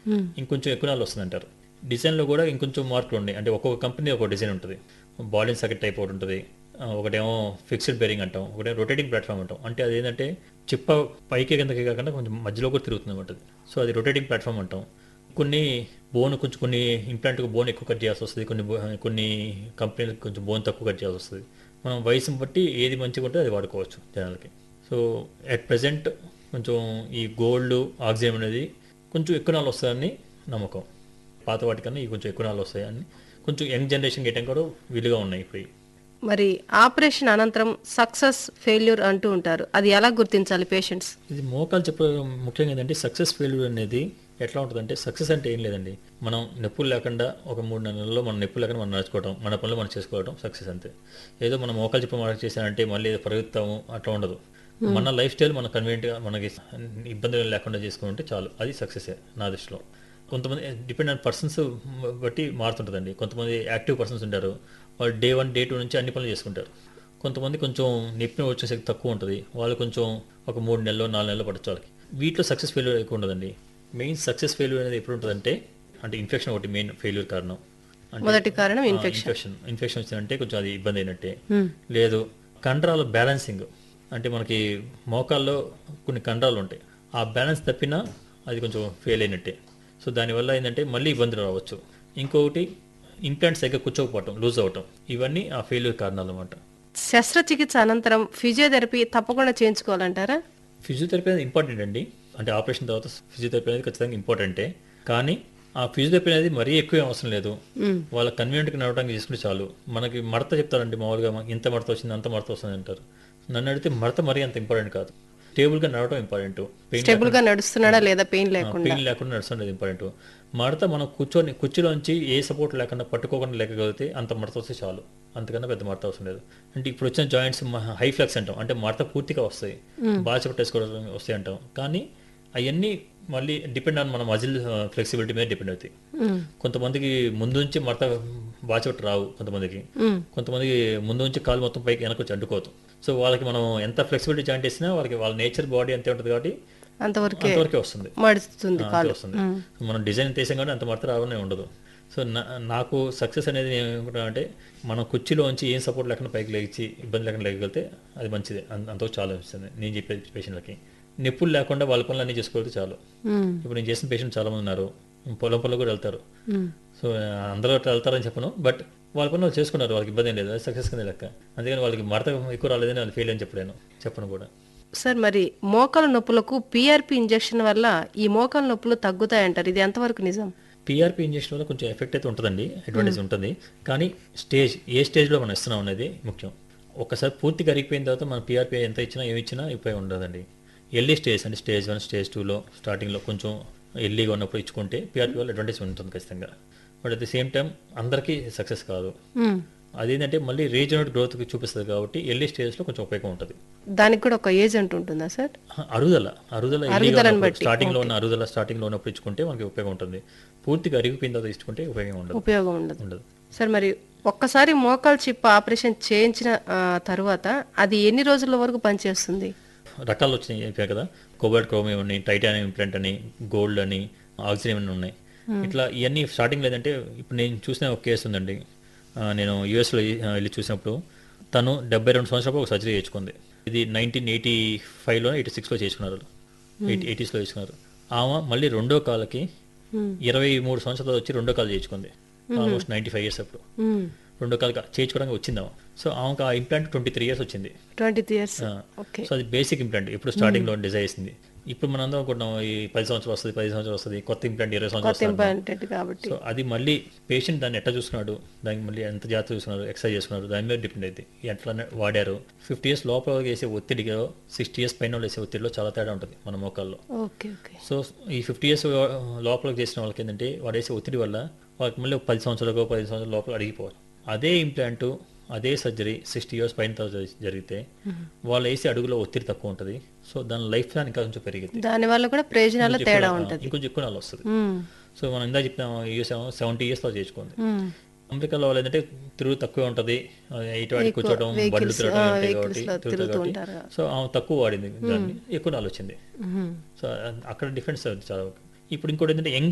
ఇంకొంచెం ఎక్కువ నాళ్ళు వస్తుంది అంటారు డిజైన్లో కూడా ఇంకొంచెం మార్కులు ఉన్నాయి అంటే ఒక్కొక్క కంపెనీ ఒక డిజైన్ ఉంటుంది బాలిన్ సకెట్ టైప్ ఒకటి ఉంటుంది ఆ, ఒకటేమో ఫిక్స్డ్ బేరింగ్ అంటాం ఒకటేమో రొటేటింగ్ ప్లాట్ఫామ్ అంటాం అంటే అది ఏంటంటే చిప్ప పైకి కిందకి కాకుండా కొంచెం మధ్యలో కూడా తిరుగుతుంది అనమాట సో అది రొటేటింగ్ ప్లాట్ఫామ్ అంటాం కొన్ని బోన్ కొంచెం కొన్ని ఇంప్లాంట్కి బోన్ ఎక్కువ కట్ చేయాల్సి వస్తుంది కొన్ని బో- కొన్ని కంపెనీలకు కొంచెం బోన్ తక్కువ కట్ చేయాల్సి వస్తుంది మనం వయసుని బట్టి ఏది మంచిగా ఉంటే అది వాడుకోవచ్చు జనాలకి సో అట్ ప్రజెంట్ కొంచెం ఈ గోల్డ్ ఆక్సిజన్ అనేది కొంచెం ఎక్కువ నాళ్ళు వస్తుందని నమ్మకం పాత వాటికన్నా ఇవి కొంచెం ఎక్కువ నాళ్ళు వస్తాయని కొంచెం యంగ్ జనరేషన్ గేయటం కూడా వీలుగా ఉన్నాయి ఇప్పుడు ఇవి. మరి ఆపరేషన్ అనంతరం సక్సెస్ ఫెయిల్యూర్ అంటూ ఉంటారు అది ఎలా గుర్తించాలి పేషెంట్స్ ఇది మోకాలు చెప్పడం ముఖ్యంగా ఏంటంటే సక్సెస్ ఫెయిల్యూర్ అనేది ఎట్లా ఉంటుందంటే సక్సెస్ అంటే ఏం లేదండి మనం నొప్పులు లేకుండా ఒక మూడు నెలల్లో మనం నొప్పులు లేకుండా మనం నడుచుకోవడం మన పనులు మనం చేసుకోవడం సక్సెస్ అంతే ఏదో మనం మోకాలు చెప్పి మనం చేశానంటే మళ్ళీ ఏదో పరిగెత్తాము అట్లా ఉండదు మన లైఫ్ స్టైల్ మన కన్వీనియంట్గా మనకి ఇబ్బందులు లేకుండా చేసుకుంటే చాలు అది సక్సెస్ నా దృష్టిలో కొంతమంది డిపెండ్ ఆన్ పర్సన్స్ బట్టి మారుతుంటుందండి కొంతమంది యాక్టివ్ పర్సన్స్ ఉంటారు వాళ్ళు డే వన్ డే టూ నుంచి అన్ని పనులు చేసుకుంటారు కొంతమంది కొంచెం నొప్పి వచ్చే శక్తి తక్కువ ఉంటుంది వాళ్ళు కొంచెం ఒక మూడు నెలలు నాలుగు నెలలు పడచ్చు వాళ్ళకి వీటిలో సక్సెస్ ఫెయిల్యూర్ ఎక్కువ ఉండదండి మెయిన్ సక్సెస్ ఫెయిల్యూర్ అనేది ఎప్పుడు ఉంటుందంటే అంటే ఇన్ఫెక్షన్ ఒకటి మెయిన్ ఫెయిల్యూర్ కారణం అంటే మొదటి కారణం ఆ, ఇన్ఫెక్షన్ ఇన్ఫెక్షన్ ఇన్ఫెక్షన్ వచ్చిందంటే కొంచెం అది ఇబ్బంది అయినట్టే లేదు కండరాల బ్యాలెన్సింగ్ అంటే మనకి మోకాల్లో కొన్ని కండరాలు ఉంటాయి ఆ బ్యాలెన్స్ తప్పినా అది కొంచెం ఫెయిల్ అయినట్టే సో దానివల్ల ఏంటంటే మళ్ళీ ఇబ్బందులు రావచ్చు ఇంకొకటి ఇంప్లాంట్స్ దగ్గర కూర్చోకపోవటం లూజ్ అవ్వటం ఇవన్నీ ఆ ఫెయిల్యూర్ కారణాలు అనమాట శస్త్రచికిత్స అనంతరం ఫిజియోథెరపీ తప్పకుండా చేయించుకోవాలంటారా ఫిజియోథెరపీ అనేది ఇంపార్టెంట్ అండి అంటే ఆపరేషన్ తర్వాత ఫిజియోథెరపీ అనేది ఖచ్చితంగా ఇంపార్టెంటే కానీ ఆ ఫిజియోథెరపీ అనేది మరీ ఎక్కువ ఏం అవసరం లేదు వాళ్ళ కన్వీనియంట్గా నడవడానికి చేసుకుంటే చాలు మనకి మడత చెప్తారండి మామూలుగా మనకి ఇంత మడత వచ్చింది అంత మడత వస్తుంది అంటారు నన్ను అడిగితే మడత మరీ అంత ఇంపార్టెంట్ కాదు స్టేబుల్గా నడవడం ఇంపార్టెంట్ పెయిన్ స్టేబుల్ గా నడుస్తున్నాడా లేదా పెయిన్ లేకుండా పెయిన్ లేకుండా నడుస్తుండేది ఇంపార్టెంట్ మడత మనం కూర్చొని కుర్చీలోంచి ఏ సపోర్ట్ లేకుండా పట్టుకోకుండా లేకగలిగితే అంత మడత వస్తే చాలు అంతకన్నా పెద్ద మడత అవసరం లేదు అంటే ఇప్పుడు వచ్చిన జాయింట్స్ హై ఫ్లెక్స్ అంటాం అంటే మడత పూర్తిగా వస్తాయి బాగా పట్టేసుకోవడం వస్తాయి అంటాం కానీ అవన్నీ మళ్ళీ డిపెండ్ ఆన్ మన మజిల్ ఫ్లెక్సిబిలిటీ మీద డిపెండ్ అవుతాయి మ్మ్. కొంతమందికి ముందు నుంచి మడత బాచపట్టు రావు కొంతమందికి మ్మ్. కొంతమందికి ముందు నుంచి కాలు మొత్తం పైకి వెనక వచ్చి అడ్డుకోవచ్చు సో వాళ్ళకి మనం ఎంత ఫ్లెక్సిబిలిటీ జాయింట్ వేసినా వాళ్ళకి వాళ్ళ నేచర్ బాడీ అంతే ఉంటుంది కాబట్టి అంతవరకే అంతవరకే వస్తుంది మడుస్తుంది ఆ, కాలు అంతే వస్తుంది మనం డిజైన్ తీసాం కానీ అంత మాత్రం రావనే ఉండదు సో నా- నాకు సక్సెస్ అనేది ఏమంటే మనం కుర్చీలోంచి ఏం సపోర్ట్ లేకుండా పైకి లేచి ఇబ్బంది లేకుండా లేగలిగితే అది మంచిది అం- అంతకు చాలా అనిపిస్తుంది నేను చెప్పే పేషెంట్లకి నొప్పులు లేకుండా వాళ్ళ పనులు అన్నీ చేసుకోవాలి చాలు మ్మ్. ఇప్పుడు నేను చేసిన పేషెంట్ చాలా మంది ఉన్నారు పొలం పొలం కూడా వెళ్తారు మ్మ్. సో ఆ, అందరూ అట్లా వెళ్తారని చెప్పను బట్ వాళ్ళ పని వాళ్ళు చేసుకున్నారు వాళ్ళకి ఇబ్బంది ఏం లేదు అది సక్సెస్ కింద లెక్క అందుకని వాళ్ళకి మడత ఎక్కువ రాలేదని వాళ్ళు ఫెయిల్ అని చెప్పలేను చెప్పను కూడా సార్ మరి మోకాల నొప్పులకు పిఆర్పి ఇంజెక్షన్ వల్ల ఈ మోకాల నొప్పులు తగ్గుతాయంటారు ఇది ఎంతవరకు నిజం పిఆర్పి ఇంజెక్షన్ వల్ల కొంచెం ఎఫెక్ట్ అయితే ఉంటుందండి అడ్వాంటేజ్ ఉంటుంది కానీ స్టేజ్ ఏ స్టేజ్లో మనం ఇస్తున్నాం అనేది ముఖ్యం ఒకసారి పూర్తిగా అరిగిపోయిన తర్వాత మనం పిఆర్పి ఎంత ఇచ్చినా ఏమి ఇచ్చినా ఉపయోగం ఉండదండి ఎర్లీ స్టేజ్ అంటే స్టేజ్ వన్ స్టేజ్ టూలో స్టార్టింగ్లో కొంచెం ఎర్లీగా ఉన్నప్పుడు ఇచ్చుకుంటే పిఆర్పి వల్ల అడ్వాంటేజ్ ఉంటుంది ఖచ్చితంగా but at the same time అందరికీ సక్సెస్ కాదు మ్మ్. అదేంటంటే మళ్ళీ రీజనరేట్ గ్రోత్కి చూపిస్తుంది కాబట్టి ఎర్లీ స్టేజ్లో కొంచెం ఉపయోగం ఉంటుంది దానికి కూడా ఒక ఏజ్ అంటూ ఉంటుందా సార్ అరుదల అరుదల అరుగుదలను బట్టి, స్టార్టింగ్ లో ఉన్న అరుదల స్టార్టింగ్ లో ఉన్నప్పుడు ఇచ్చుకుంటే మనకి ఉపయోగం ఉంటుంది పూర్తిగా అరిగిపోయిన తర్వాత ఇచ్చుకుంటే ఉపయోగం ఉండదు ఉపయోగం ఉండదు ఉండదు సార్ మరి ఒక్కసారి మోకాలు చిప్ ఆపరేషన్ చేయించిన ఆ, తర్వాత అది ఎన్ని రోజుల వరకు పనిచేస్తుంది రకాలు వచ్చినాయి చెప్పాను కదా కోబాల్ట్ క్రోమియం అని టైటానియం ఇంప్లాంట్ అని గోల్డ్ అని ఆక్సిజన్ అని ఉన్నాయి ఇట్లా ఇవన్నీ స్టార్టింగ్ లేదంటే ఇప్పుడు నేను చూసిన ఒక కేసు ఉందండి ఆ, నేను యూఎస్లో వెళ్ళి చూసినప్పుడు తను డెబ్బై రెండు సంవత్సరాలు ఒక సర్జరీ చేయించుకుంది ఇది నైన్టీన్ ఎయిటీ ఫైవ్లో ఎయిటీ సిక్స్లో చేసుకున్నారు ఎయిటీ ఎయిటీస్లో చేసుకున్నారు ఆమె మళ్ళీ రెండో కాలకి ఇరవై మూడు సంవత్సరాలు వచ్చి రెండో కాలు చేయించుకుంది ఆల్మోస్ట్ నైంటీ ఫైవ్ ఇయర్స్ అప్పుడు మ్మ్. రెండో కాలు చేయించుకోవడానికి వచ్చింది ఆమె సో ఆమెకు ఆ ఇంప్లాంట్ ట్వంటీ త్రీ ఇయర్స్ వచ్చింది ట్వంటీ ఇయర్స్ ఆ, ఓకే సో అది బేసిక్ ఇంప్లాంట్ ఇప్పుడు స్టార్టింగ్ లో డిజైన్ చేసింది ఇప్పుడు మనం అందరం అనుకుంటున్నాం ఈ పది సంవత్సరాలు వస్తుంది పది సంవత్సరాలు వస్తుంది కొత్త ఇంప్లాంట్ ఇరవై సంవత్సరాలు కొత్త వస్తుంది ఇంపార్టెంట్ కాబట్టి సో అది మళ్ళీ పేషెంట్ దాన్ని ఎట్లా చూసుకున్నాడు దానికి మళ్ళీ ఎంత జాగ్రత్త చూసుకున్నారు ఎక్సర్సైజ్ చేసుకున్నారు దాని మీద డిపెండ్ అయింది ఎట్లా వాడారు ఫిఫ్టీ ఇయర్స్ లోపల వేసే ఒత్తిడిలో సిక్స్టీ ఇయర్స్ పైన వాళ్ళు వేసే ఒత్తిడిలో చాలా తేడా ఉంటుంది మన మోకాల్లో ఓకే ఓకే సో ఈ ఫిఫ్టీ ఇయర్స్ లోపలికి చేసిన వాళ్ళకి ఏంటంటే వాడు వేసే ఒత్తిడి వల్ల వాళ్ళకి మళ్ళీ ఒక పది సంవత్సరాలకు పది సంవత్సరాల లోపల అడిగిపోవాలి అదే ఇంప్లాంట్ అదే సర్జరీ సిక్స్టీ ఇయర్స్ పైన తర్వాత జరిగితే వాళ్ళు వేసే అడుగులో ఒత్తిడి తక్కువ ఉంటుంది సో దాని లైఫ్ ప్లాన్ ఇంకా కొంచెం పెరిగింది దాని వల్ల కూడా ప్రయోజనాలు తేడా ఉంటుంది ఇంకొంచెం ఎక్కువ నాలు వస్తుంది మ్మ్. సో మనం ఇందా చెప్తాం యూఎస్ సెవెంటీ ఇయర్స్లో చేసుకుంది మ్మ్. అమెరికాలో వాళ్ళు ఏంటంటే తిరుగు తక్కువ ఉంటుంది ఇటు వాటి కూర్చోవడం బండ్లు vehicles, తిరగడం ఆ, ఉంటాయి vehicles కాబట్టి లో తిరుగుతాయి తిరుగుతూ కాబట్టి ఉంటారు. సో ఆమె తక్కువ వాడింది దాన్ని ఎక్కువ నాలు వచ్చింది మ్మ్. సో అక్కడ డిఫరెన్స్ చాలా ఇప్పుడు ఇంకోటి ఏంటంటే యంగ్